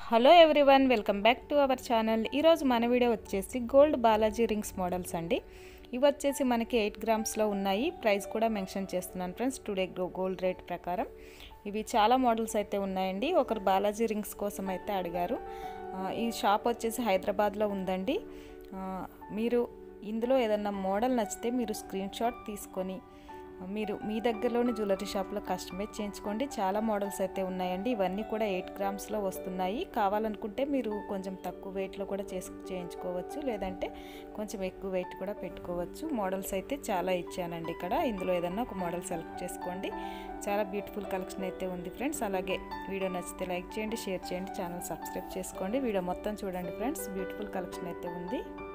hello everyone welcome back to our channel ఈరోజు మన video వచ్చేసి గోల్డ్ బాలాజీ రింగ్స్ మోడల్స్ అండి ఇవి వచ్చేసి మనకి ఎయిట్ గ్రామ్స్లో ఉన్నాయి ప్రైస్ కూడా మెన్షన్ చేస్తున్నాను ఫ్రెండ్స్ టుడే గోల్డ్ రేట్ ప్రకారం ఇవి చాలా మోడల్స్ అయితే ఉన్నాయండి ఒకరు బాలాజీ రింగ్స్ కోసం అయితే అడిగారు ఆ, ఈ షాప్ వచ్చేసి హైదరాబాద్లో ఉందండి ఆ, మీరు ఇందులో ఏదన్నా మోడల్ నచ్చితే మీరు స్క్రీన్ షాట్ తీసుకొని మీరు మీ దగ్గరలోని జ్యువెలరీ షాప్లో కస్టమైజ్ చేయించుకోండి చాలా మోడల్స్ అయితే ఉన్నాయండి ఇవన్నీ కూడా ఎయిట్ గ్రామ్స్లో వస్తున్నాయి కావాలనుకుంటే మీరు కొంచెం తక్కువ వెయిట్లో కూడా చేసు చేయించుకోవచ్చు లేదంటే కొంచెం ఎక్కువ వెయిట్ కూడా పెట్టుకోవచ్చు మోడల్స్ అయితే చాలా ఇచ్చానండి ఇక్కడ ఇందులో ఏదన్నా ఒక మోడల్ సెలెక్ట్ చేసుకోండి చాలా బ్యూటిఫుల్ కలెక్షన్ అయితే ఉంది ఫ్రెండ్స్ అలాగే వీడియో నచ్చితే లైక్ చేయండి షేర్ చేయండి ఛానల్ సబ్స్క్రైబ్ చేసుకోండి వీడియో మొత్తం చూడండి ఫ్రెండ్స్ బ్యూటిఫుల్ కలెక్షన్ అయితే ఉంది